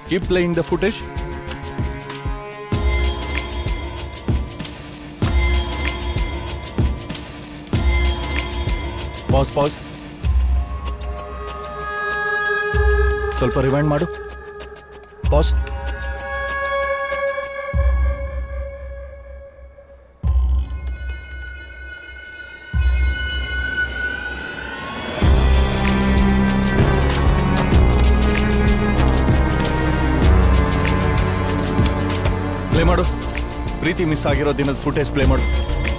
keep playing the footage pause pause ಸ್ವಲ್ಪ rewind ಮಾಡು pause play ಮಾಡು ಪ್ರೀತಿ ಮಿಸ್ ಆಗಿರೋ ದಿನದ ಫುಟೇಜ್ ಪ್ಲೇ ಮಾಡು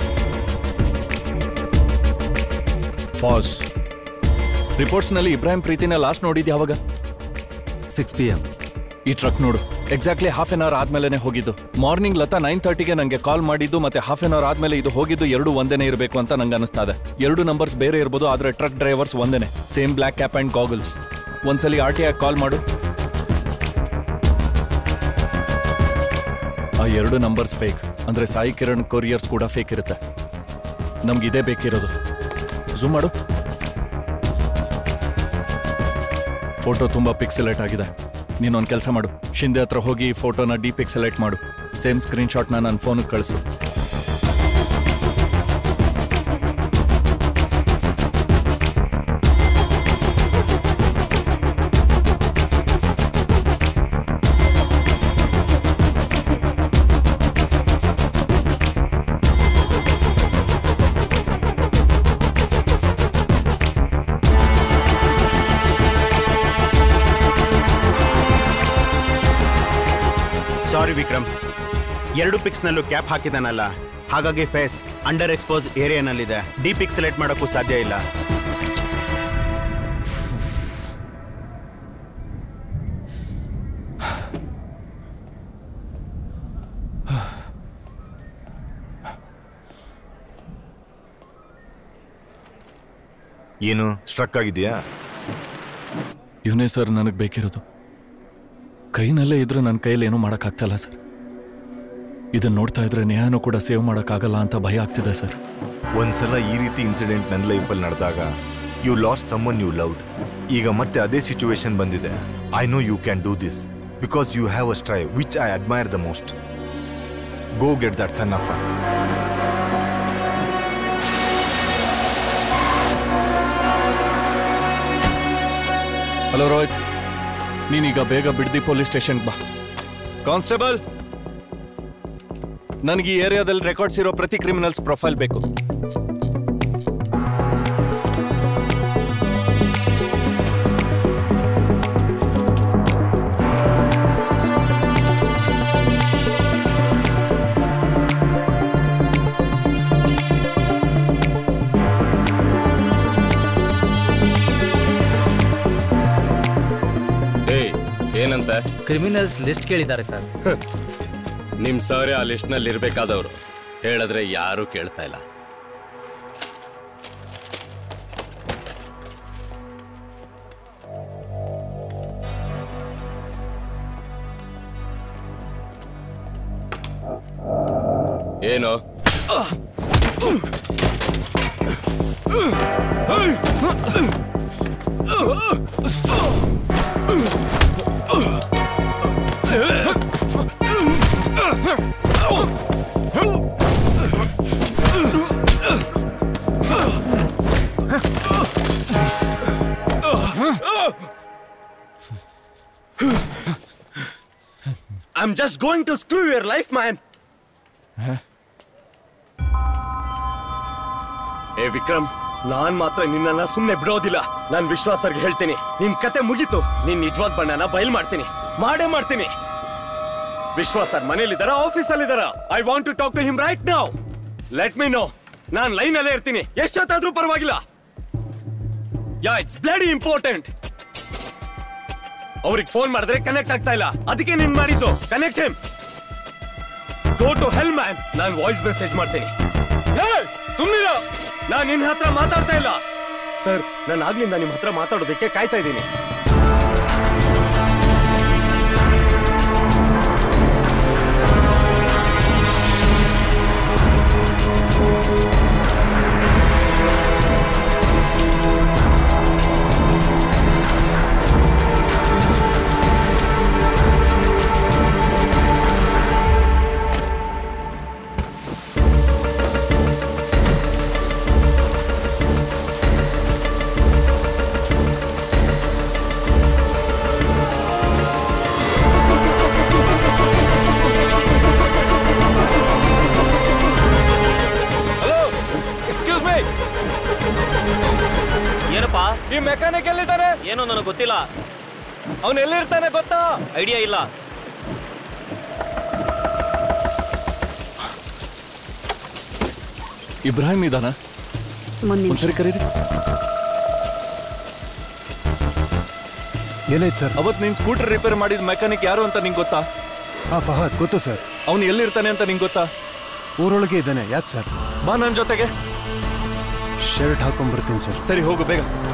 ಪಾಸ್ ರಿಪೋರ್ಟ್ಸ್ನಲ್ಲಿ ಇಬ್ರಾಹಿಂ ಪ್ರೀತಿನ ಲಾಸ್ಟ್ ನೋಡಿದ್ದು ಯಾವಾಗ ಸಿಕ್ಸ್ ಪಿ ಎಮ್ ಈ ಟ್ರಕ್ ನೋಡು ಎಕ್ಸಾಕ್ಟ್ಲಿ ಹಾಫ್ ಎನ್ ಅವರ್ ಆದ್ಮೇಲೆ ಹೋಗಿದ್ದು ಮಾರ್ನಿಂಗ್ ಲತಾ ನೈನ್ ತರ್ಟಿಗೆ ನಂಗೆ ಕಾಲ್ ಮಾಡಿದ್ದು ಮತ್ತೆ ಹಾಫ್ ಎನ್ ಅವರ್ ಆದ್ಮೇಲೆ ಇದು ಹೋಗಿದ್ದು ಎರಡು ಒಂದೇನೆ ಇರಬೇಕು ಅಂತ ನಂಗೆ ಅನಿಸ್ತಾ ಇದೆ ಎರಡು ನಂಬರ್ಸ್ ಬೇರೆ ಇರ್ಬೋದು ಆದ್ರೆ ಟ್ರಕ್ ಡ್ರೈವರ್ಸ್ ಒಂದೇನೆ same black cap and goggles ಒಂದ್ಸಲಿ ಆರ್ ಟಿ ಕಾಲ್ ಮಾಡು ಆ ಎರಡು ನಂಬರ್ಸ್ ಫೇಕ್ ಅಂದ್ರೆ ಸಾಯಿ ಕಿರಣ್ ಕೊರಿಯರ್ಸ್ ಕೂಡ ಫೇಕ್ ಇರುತ್ತೆ ನಮ್ಗೆ ಇದೇ ಬೇಕಿರೋದು ಝೂಮ್ ಮಾಡು ಫೋಟೋ ತುಂಬಾ ಪಿಕ್ಸೆಲೇಟ್ ಆಗಿದೆ ನೀನೊಂದು ಕೆಲಸ ಮಾಡು ಶಿಂದೆ ಹತ್ರ ಹೋಗಿ ಈ ಫೋಟೋನ ಡಿ ಪಿಕ್ಸೆಲೇಟ್ ಮಾಡು ಸೇಮ್ ಸ್ಕ್ರೀನ್ ಶಾಟ್ನ ನನ್ನ ಫೋನಿಗೆ ಕಳಿಸು ಸಾರಿ ವಿಕ್ರಮ್ ಎರಡು ಪಿಕ್ಸ್ನಲ್ಲೂ ಕ್ಯಾಪ್ ಹಾಕಿದಾನಲ್ಲ ಹಾಗಾಗಿ ಫೇಸ್ ಅಂಡರ್ ಎಕ್ಸ್ಪೋಸ್ ಏರಿಯಾನಲ್ಲಿದೆ ಡಿ ಪಿಕ್ ಸೆಲೆಕ್ಟ್ ಮಾಡೋಕ್ಕೂ ಸಾಧ್ಯ ಇಲ್ಲ ಏನು ಸ್ಟ್ರಕ್ ಆಗಿದೆಯಾ ಇವನೇ ಸರ್ ನನಗೆ ಬೇಕಿರೋದು ಕೈನಲ್ಲೇ ಇದ್ರೆ ನನ್ನ ಕೈಯಲ್ಲಿ ಏನೂ ಮಾಡೋಕ್ಕಾಗ್ತಲ್ಲ ಸರ್ ಇದನ್ನ ನೋಡ್ತಾ ಇದ್ರೆ ನ್ಯಾಯನೂ ಕೂಡ ಸೇವ್ ಮಾಡೋಕ್ಕಾಗಲ್ಲ ಅಂತ ಭಯ ಆಗ್ತಿದೆ ಸರ್ ಒಂದ್ಸಲ ಈ ರೀತಿ ಇನ್ಸಿಡೆಂಟ್ ನನ್ನ ಲೈಫಲ್ಲಿ ನಡೆದಾಗ you lost someone you loved ಈಗ ಮತ್ತೆ ಅದೇ ಸಿಚುವೇಶನ್ ಬಂದಿದೆ I know you can do this because you have a strive which I admire the most go get that son of hello Rohit ನೀನೀಗ ಬೇಗ ಬಿಡ್ದಿ ಪೊಲೀಸ್ ಸ್ಟೇಷನ್ಗೆ ಬಾ ಕಾನ್ಸ್ಟೇಬಲ್ ನನಗೆ ಈ ಏರಿಯಾದಲ್ಲಿ ರೆಕಾರ್ಡ್ಸ್ ಇರೋ ಪ್ರತಿ ಕ್ರಿಮಿನಲ್ಸ್ ಪ್ರೊಫೈಲ್ ಬೇಕು ಏಯ್ ಏನಂತ ಕ್ರಿಮಿನಲ್ಸ್ ಲಿಸ್ಟ್ ಕೇಳಿದ್ದಾರೆ ಸರ್ ನಿಮ್ ಸರ್ ಆ ಲಿಸ್ಟ್ ನಲ್ಲಿ ಇರ್ಬೇಕಾದವ್ರು ಹೇಳಿದ್ರೆ ಯಾರು ಕೇಳ್ತಾ ಇಲ್ಲ ಏನು I am just going to screw your life man ಏ ವಿಕ್ರಮ್ ನಾನ್ ಮಾತ್ರ ನಿನ್ನನ್ನ ಸುಮ್ನೆ ಬಿಡೋದಿಲ್ಲ ನಾನ್ ವಿಶ್ವಾಸರ್ಗೆ ಹೇಳ್ತೀನಿ ನಿನ್ ಕತೆ ಮುಗೀತು ನಿನ್ ನಿಜವಾದ ಬಣ್ಣನ ಬಯಲ್ ಮಾಡ್ತೀನಿ ಮಾಡೇ ಮಾಡ್ತೀನಿ ವಿಶ್ವಾಸರ್ ಮನೇಲಿದ್ದಾರ ಆಫೀಸಲ್ಲಿದ್ದಾರ I want to talk to him right now let me know ನಾನ್ ಲೈನ್ ಅಲ್ಲೇ ಇರ್ತೀನಿ ಎಷ್ಟೊತ್ತಾದ್ರೂ ಪರವಾಗಿಲ್ಲ ಯಾ ಇಟ್ಸ್ ಬ್ಲಡಿ ಇಂಪಾರ್ಟೆಂಟ್ ಅವ್ರಿಗೆ ಫೋನ್ ಮಾಡಿದ್ರೆ ಕನೆಕ್ಟ್ ಆಗ್ತಾ ಇಲ್ಲ ಅದಕ್ಕೆ ನೀನ್ ಮಾಡಿದ್ದು connect him go to hell man ನಾನು ವಾಯ್ಸ್ ಮೆಸೇಜ್ ಮಾಡ್ತೀನಿ ಸುಮ್ಮನಿರ ನಾನು ನಿನ್ನ ಹತ್ರ ಮಾತಾಡ್ತಾ ಇಲ್ಲ ಸರ್ ನಾನು ಆಗ್ಲಿಂದ ನಿಮ್ಮ ಹತ್ರ ಮಾತಾಡೋದಕ್ಕೆ ಕಾಯ್ತಾ ಇದ್ದೀನಿ ಈ ಮೆಕ್ಯಾನಿಕ್ ಎಲ್ಲಿದ್ದಾನೆ ಏನೋ ನನಗೆ ಗೊತ್ತಿಲ್ಲ ಅವನು ಎಲ್ಲಿರ್ತಾನೆ ಗೊತ್ತಾ ಐಡಿಯಾ ಇಲ್ಲ ಇಬ್ರಾಹಿಂ ಇದಾನ ಮುಂದಿನ ಒಂದ್ಸರಿ ಕರೀರಿ ಏನಾಯ್ತು ಸರ್ ಅವತ್ ನೀನ್ ಸ್ಕೂಟರ್ ರಿಪೇರ್ ಮಾಡಿದ ಮೆಕ್ಯಾನಿಕ್ ಯಾರು ಅಂತ ನಿಂಗೆ ಗೊತ್ತಾ ಹಾ ಫಹದ್ ಗೊತ್ತು ಸರ್ ಅವನು ಎಲ್ಲಿರ್ತಾನೆ ಅಂತ ನಿಂಗೆ ಗೊತ್ತಾ ಊರೊಳಗೆ ಇದ್ದಾನೆ ಯಾಕೆ ಸರ್ ಬಾ ನನ್ನ ಜೊತೆಗೆ ಶರ್ಟ್ ಹಾಕೊಂಡ್ಬರ್ತೀನಿ ಸರ್ ಸರಿ ಹೋಗು ಬೇಗ